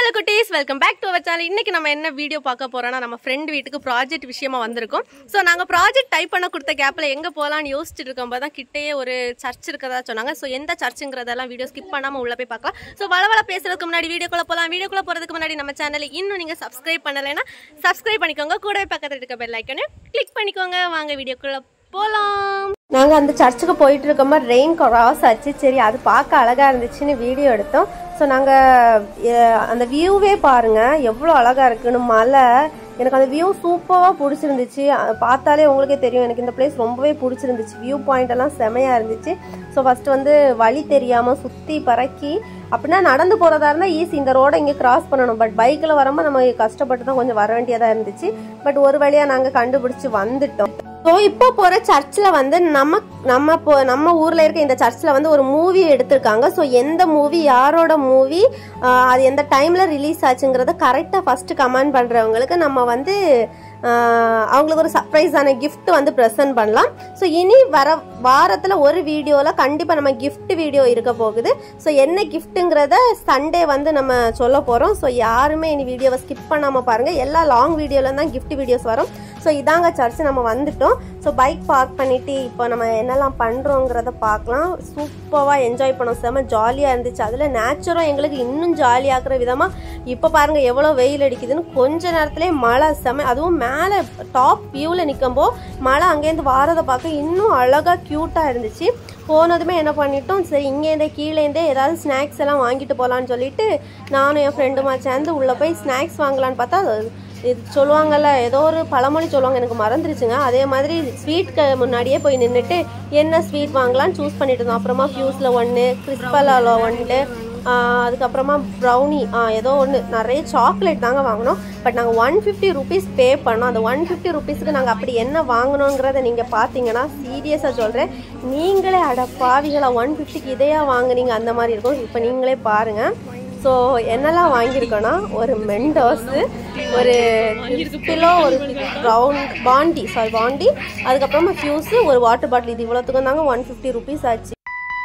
hello குட்டீஸ் welcome back to our channel இன்னைக்கு நம்ம என்ன வீடியோ பார்க்க போறோம்னா நம்ம ஃப்ரெண்ட் வீட்டுக்கு ப்ராஜெக்ட் விஷயமா வந்திருக்கோம் ஸோ நாங்கள் ப்ராஜெக்ட் டைப் பண்ண கொடுத்த கேப்பில் எங்கே போகலான்னு யோசிச்சுட்டு இருக்கும்போது தான் கிட்டேயே ஒரு சர்ச் இருக்கிறதா சொன்னாங்க ஸோ எந்த சர்ச்சுங்கிறதெல்லாம் வீடியோ ஸ்கிப் பண்ணாமல் உள்ள போய் பார்க்கலாம் ஸோ வளவள பேசுறதுக்கு முன்னாடி வீடியோக்குள்ள போகலாம் வீடியோக்குள்ள போகிறதுக்கு முன்னாடி நம்ம சேனலை இன்னும் நீங்கள் சப்ஸ்கிரைப் பண்ணலைன்னா சப்ஸ்கிரைப் பண்ணிக்கோங்க கூடவே பக்கத்தில் இருக்க பெல் ஐக்கனு கிளிக் பண்ணிக்கோங்க வாங்க வீடியோக்குள்ள போகலாம் நாங்கள் அந்த சர்ச்சுக்கு போயிட்டு இருக்கும்போது ரெயின் கிராஸ் ஆச்சு சரி அது பார்க்க அழகாக இருந்துச்சுன்னு வீடியோ எடுத்தோம் ஸோ நாங்கள் அந்த வியூவே பாருங்கள் எவ்வளோ அழகாக இருக்குன்னு மலை எனக்கு அந்த வியூ சூப்பராக பிடிச்சிருந்துச்சு அஹ் பார்த்தாலே உங்களுக்கே தெரியும் எனக்கு இந்த பிளேஸ் ரொம்பவே பிடிச்சிருந்துச்சு வியூ பாயிண்ட் எல்லாம் செமையாக இருந்துச்சு ஸோ ஃபஸ்ட்டு வந்து வழி தெரியாமல் சுற்றி பறக்கி அப்படின்னா நடந்து போகிறதா இருந்தால் ஈஸி இந்த ரோடை இங்கே கிராஸ் பண்ணணும் பட் பைக்கில் வரும்போது நம்ம கஷ்டப்பட்டு தான் கொஞ்சம் வர வேண்டியதாக இருந்துச்சு பட் ஒரு வழியாக நாங்கள் கண்டுபிடிச்சி வந்துட்டோம் ஸோ இப்போ போகிற சர்ச்சில் வந்து நம்ம நம்ம போ நம்ம ஊரில் இருக்க இந்த சர்ச்சில் வந்து ஒரு மூவி எடுத்திருக்காங்க ஸோ எந்த மூவி யாரோட மூவி அது எந்த டைமில் ரிலீஸ் ஆச்சுங்கிறத கரெக்டாக ஃபஸ்ட்டு கமெண்ட் பண்ணுறவங்களுக்கு நம்ம வந்து ஆஹ், அவங்களுக்கு ஒரு சர்ப்ரைஸான gift வந்து ப்ரெசென்ட் பண்ணலாம் ஸோ இனி வர வாரத்தில் ஒரு வீடியோவில் கண்டிப்பாக நம்ம gift வீடியோ இருக்க போகுது ஸோ என்ன கிஃப்ட்டுங்கிறத சண்டே வந்து நம்ம சொல்ல போகிறோம் ஸோ யாருமே இனி வீடியோவை ஸ்கிப் பண்ணாமல் பாருங்கள் எல்லா லாங் வீடியோவில் தான் gift வீடியோஸ் வரும் ஸோ இதாங்க சர்ச் நம்ம வந்துட்டோம் ஸோ பைக் பார்க் பண்ணிட்டு இப்போ நம்ம என்னெல்லாம் பண்ணுறோங்கிறத பார்க்கலாம் சூப்பராக என்ஜாய் பண்ணோம் செம ஜாலியாக இருந்துச்சு அதில் நேச்சுரம் எங்களுக்கு இன்னும் ஜாலியாக்குற விதமாக இப்போ பாருங்கள் எவ்வளோ வெயில் அடிக்குதுன்னு கொஞ்ச நேரத்துலேயே மழை செம அதுவும் மேலே டாப் வியூவில் நிற்கும்போ மழை அங்கேருந்து வாரதை பார்க்க இன்னும் அழகாக க்யூட்டாக இருந்துச்சு போனதுமே என்ன பண்ணிட்டோம் சரி இங்கேருந்தே கீழேருந்தே ஏதாவது ஸ்நாக்ஸ் எல்லாம் வாங்கிட்டு போகலான்னு சொல்லிட்டு நானும் என் ஃப்ரெண்டுமா சேர்ந்து உள்ளே போய் ஸ்நாக்ஸ் வாங்கலான்னு பார்த்தா அது இது சொல்லுவாங்கல்ல ஏதோ ஒரு பழமொழி சொல்லுவாங்க எனக்கு மறந்துருச்சுங்க அதே மாதிரி ஸ்வீட்க்கு முன்னாடியே போய் நின்றுட்டு என்ன ஸ்வீட் வாங்கலாம்னு சூஸ் பண்ணிட்டு இருந்தோம் அப்புறமா ஃபியூஸில் ஒன்று கிறிஸ்பலாவில் ஒன்று அதுக்கப்புறமா ப்ரௌனி ஏதோ ஒன்று நிறைய சாக்லேட் தாங்க வாங்கினோம் பட் நாங்கள் ஒன் ஃபிஃப்டி ருபீஸ் பே பண்ணோம் அந்த ஒன் ஃபிஃப்டி ருபீஸ்க்கு நாங்கள் அப்படி என்ன வாங்கினோங்கிறத நீங்கள் பார்த்தீங்கன்னா சீரியஸாக சொல்கிறேன் நீங்களே அட பாவிகளா ஒன் ஃபிஃப்டிக்கு இதையா வாங்குனீங்க அந்த மாதிரி இருக்கும் இப்போ நீங்களே பாருங்கள் ஸோ என்னெல்லாம் வாங்கியிருக்கோன்னா ஒரு மெண்டோஸு ஒரு கிலோ ஒரு ரவுண்ட் பாண்டி சாரி பாண்டி அதுக்கப்புறமா ஃபியூஸு ஒரு வாட்டர் பாட்டில் இது இவ்வளோத்துக்கும் தாங்க ஒன் ஃபிஃப்டி ருபீஸ் ஆச்சு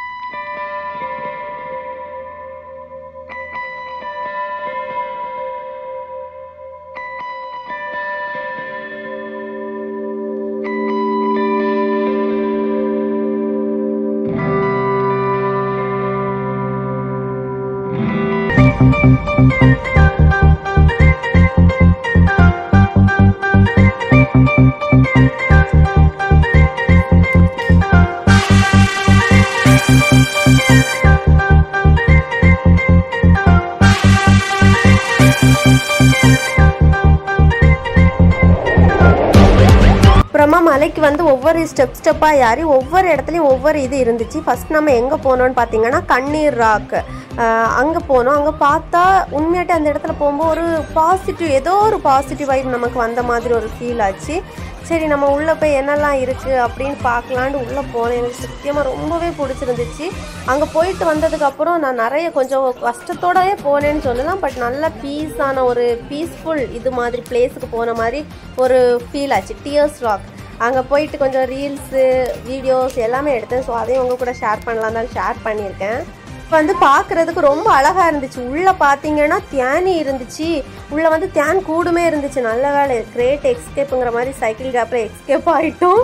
அப்புறமா மலைக்கு வந்து ஒவ்வொரு ஸ்டெப் ஸ்டெப்பாக ஏறி ஒவ்வொரு இடத்துலையும் ஒவ்வொரு இது இருந்துச்சு ஃபர்ஸ்ட் நம்ம எங்கே போனோம்னு பார்த்தீங்கன்னா கண்ணீர் ராக் அங்கே போனோம் அங்கே பார்த்தா உண்மையாட்டி அந்த இடத்துல போகும்போது ஒரு பாசிட்டிவ் ஏதோ ஒரு பாசிட்டிவ் வைப் நமக்கு வந்த மாதிரி ஒரு ஃபீல் ஆச்சு சரி நம்ம உள்ளே போய் என்னெல்லாம் இருக்குது அப்படின்னு பார்க்கலான்னு உள்ளே போனேன் எனக்கு சத்தியமாக ரொம்பவே பிடிச்சிருந்துச்சு அங்கே போயிட்டு வந்ததுக்கப்புறம் நான் நிறைய கொஞ்சம் கஷ்டத்தோடவே போனேன்னு சொல்லலாம் பட் நல்ல பீஸான ஒரு பீஸ்ஃபுல் இது மாதிரி பிளேஸுக்கு போன மாதிரி ஒரு ஃபீல் ஆச்சு டியர்ஸ் ராக் அங்கே போயிட்டு கொஞ்சம் ரீல்ஸு வீடியோஸ் எல்லாமே எடுத்தேன் ஸோ அதையும் உங்கள் கூட ஷேர் பண்ணலாம் தான் ஷேர் பண்ணியிருக்கேன் இப்போ வந்து பார்க்குறதுக்கு ரொம்ப அழகாக இருந்துச்சு உள்ளே பார்த்தீங்கன்னா தியானி இருந்துச்சு உள்ளே வந்து தியான் கூடுமே இருந்துச்சு நல்ல வேலை கிரேட் எக்ஸ்கேப்புங்கிற மாதிரி சைக்கிள் கேப்பில் எக்ஸ்கேப் ஆகிட்டோம்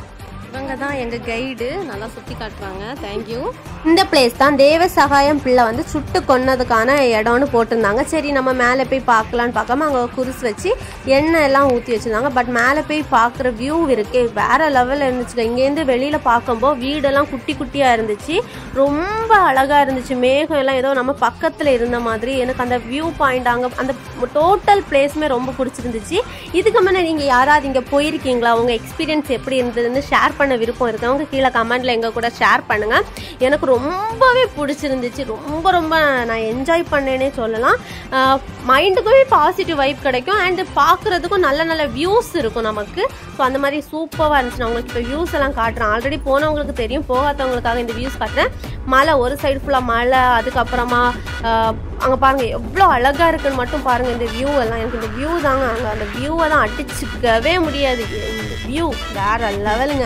இவங்க தான் எங்கள் கைடு நல்லா சுற்றி காட்டுறாங்க தேங்க்யூ இந்த பிளேஸ் தான் தேவ சகாயம் பிள்ளை வந்து சுட்டு கொன்னதுக்கான இடம்னு போட்டிருந்தாங்க சரி நம்ம மேலே போய் பார்க்கலான்னு பார்க்காம அங்கே குருஸ் வச்சு எண்ணெய் எல்லாம் ஊற்றி வச்சுருந்தாங்க பட் மேலே போய் பார்க்குற வியூ இருக்கே வேற லெவலில் இருந்துச்சுங்க இங்கேருந்து வெளியில் பார்க்கும்போது வீடெல்லாம் குட்டி குட்டியாக இருந்துச்சு ரொம்ப அழகாக இருந்துச்சு மேகம் எல்லாம் ஏதோ நம்ம பக்கத்தில் இருந்த மாதிரி எனக்கு அந்த வியூ பாயிண்ட் அங்கே அந்த டோட்டல் பிளேஸுமே ரொம்ப பிடிச்சிருந்துச்சு இதுக்கு முன்னே நீங்கள் யாராவது இங்கே போயிருக்கீங்களா உங்கள் எக்ஸ்பீரியன்ஸ் எப்படி இருந்ததுன்னு ஷேர் பண்ண விருப்பம் இருக்கவங்க கீழே கமெண்ட்ல எங்க கூட ஷேர் பண்ணுங்க எனக்கு ரொம்பவே பிடிச்சிருந்துச்சு ரொம்ப ரொம்ப நான் என்ஜாய் பண்ணேனே சொல்லலாம் மைண்டுக்குமே பாசிட்டிவ் வைப் கிடைக்கும் அண்ட் பார்க்குறதுக்கும் நல்ல நல்ல வியூஸ் இருக்கும் நமக்கு ஸோ அந்த மாதிரி சூப்பராக இருந்துச்சு நான் உங்களுக்கு இப்போ வியூஸ் எல்லாம் காட்டுறேன் ஆல்ரெடி போனவங்களுக்கு தெரியும் போகாதவங்களுக்காக இந்த வியூஸ் காட்டுறேன் மலை ஒரு சைடு ஃபுல்லாக மலை அதுக்கப்புறமா அங்கே பாருங்கள் எவ்வளோ அழகாக இருக்குன்னு மட்டும் பாருங்கள் இந்த வியூ எல்லாம் எனக்கு இந்த வியூ தாங்க அங்கே அந்த வியூவை தான் அடிச்சுக்கவே முடியாது இந்த வியூ வேற லெவலுங்க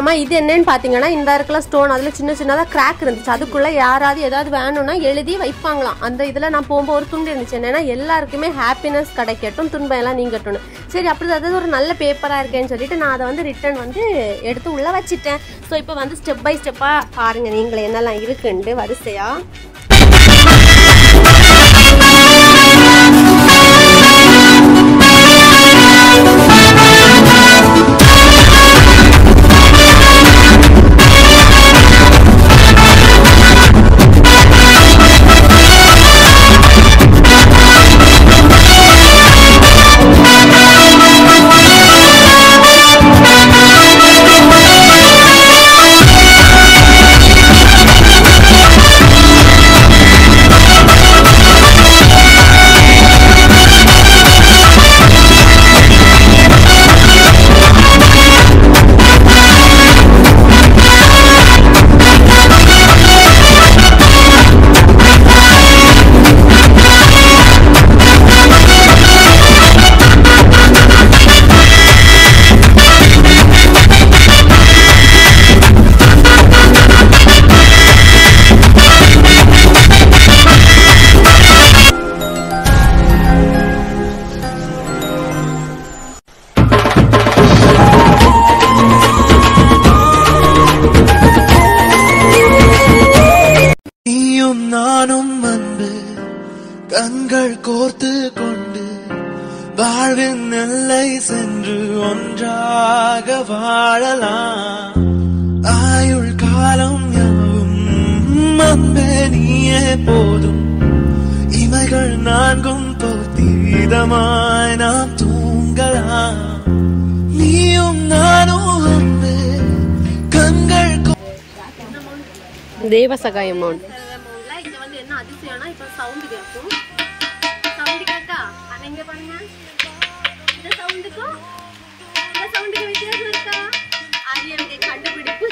பார்க்கலாமா இது என்னன்னு பார்த்தீங்கன்னா இந்த இருக்கல ஸ்டோன் அதில் சின்ன சின்னதாக கிராக் இருந்துச்சு அதுக்குள்ளே யாராவது ஏதாவது வேணும்னா எழுதி வைப்பாங்களாம் அந்த இதில் நான் போகும்போது ஒரு துண்டு இருந்துச்சு என்னன்னா எல்லாருக்குமே ஹாப்பினஸ் கிடைக்கட்டும் துன்பம் எல்லாம் நீங்கட்டும்னு சரி அப்படி அதாவது ஒரு நல்ல பேப்பராக இருக்கேன்னு சொல்லிட்டு நான் அதை வந்து ரிட்டர்ன் வந்து எடுத்து உள்ளே வச்சிட்டேன் ஸோ இப்போ வந்து ஸ்டெப் பை ஸ்டெப்பாக பாருங்கள் நீங்களே என்னெல்லாம் இருக்குன்ட்டு வரிசையாக நீயும் நானும் வந்து கண்கள் கோர்த்து கொண்டு வாழ்வின் எல்லை சென்று ஒன்றாக வாழலாம் ஆயுள் காலம் யாவும் அன்பே நீயே போதும் இமைகள் நான்கும் போத்தீதமாய் நாம் தூங்கலாம் நீயும் நானும் வந்து கண்கள் கோ- தேவசகாயம் அமௌண்ட் இங்க வந்து என்ன அதிசயம்னா இப்ப சவுண்ட் கேட்கும் சவுண்ட் கேட்டா ஆனா இங்க பாருங்க இந்த சவுண்டுக்கும் இந்த சவுண்டுக்கு வித்தியாசம் இருக்கா அது எனக்கு கண்டுபிடிப்பு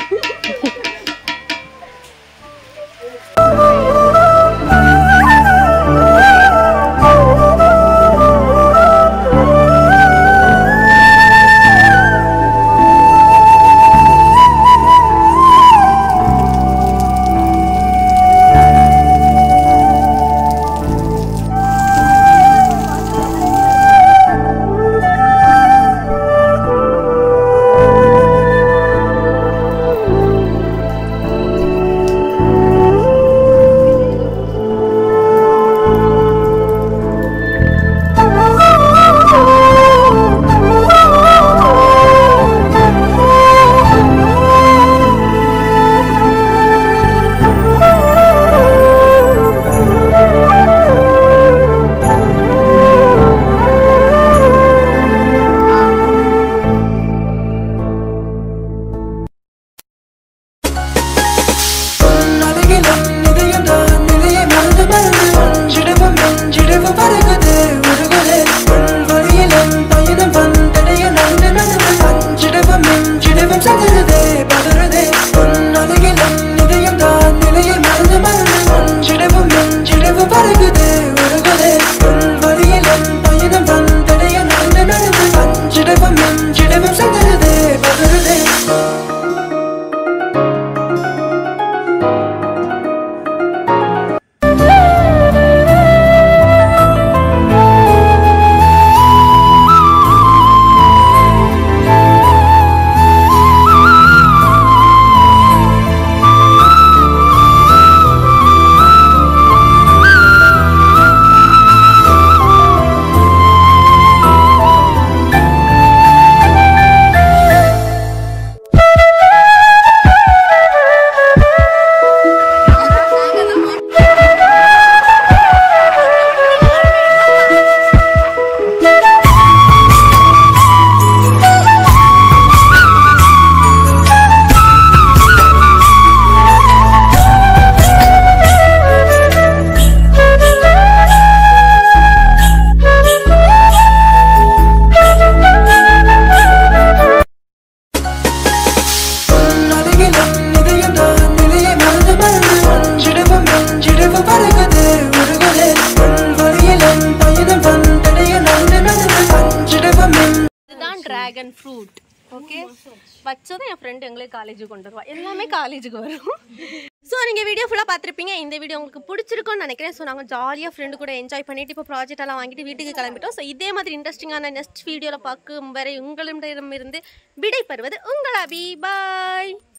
அழகிலும் இதயம்தான் நிலையை மறந்து மறந்து ஒன்றிடவும் நெஞ்சிடவும் வருகுது உருகுது உன் வழியிலும் பயணம் வந்தடைய நடந்து நடந்து அஞ்சிடவும் நெஞ்சிடவும் சதறுதே பதறுதே உன் அழகிலும் இதயம்தான் நிலையை மறந்து மறந்து ஒன்றிடவும் நெஞ்சிடவும் வருகுது உருகுது உன் வழியிலும் பயணம் வந்தடைய நடந்து நடந்து அஞ்சிடவும் நெஞ்சிடவும் சதறுதே பதறுதே அழகிலும் இதயம்தான் நிலையை மறந்து மறந்து ஒன்றிடவும் நெஞ்சிடவும் வருகுது உருகுது உன் வழியிலும் பயணம் வந்தடைய நடந்து நடந்து அஞ்சிடவும் நெஞ்சு இதுதான் டிராகன் ஃப்ரூட் ஓகே வச்சதும் என் ஃப்ரெண்டு எங்களே காலேஜுக்கு கொண்டு வருவா எல்லாமே காலேஜுக்கு வரும் ஸோ நீங்கள் வீடியோ ஃபுல்லாக பார்த்துருப்பீங்க இந்த வீடியோ உங்களுக்கு பிடிச்சிருக்கும்னு நினைக்கிறேன் ஸோ நாங்கள் ஜாலியாக ஃப்ரெண்டு கூட என்ஜாய் பண்ணிட்டு இப்போ ப்ராஜெக்ட் எல்லாம் வாங்கிட்டு வீட்டுக்கு கிளம்பிட்டோம் ஸோ இதே மாதிரி இன்ட்ரெஸ்டிங்கான நெக்ஸ்ட் வீடியோவில் பார்க்கும் வரை உங்களிடமிருந்து விடை பெறுவது உங்கள் அபி பாய்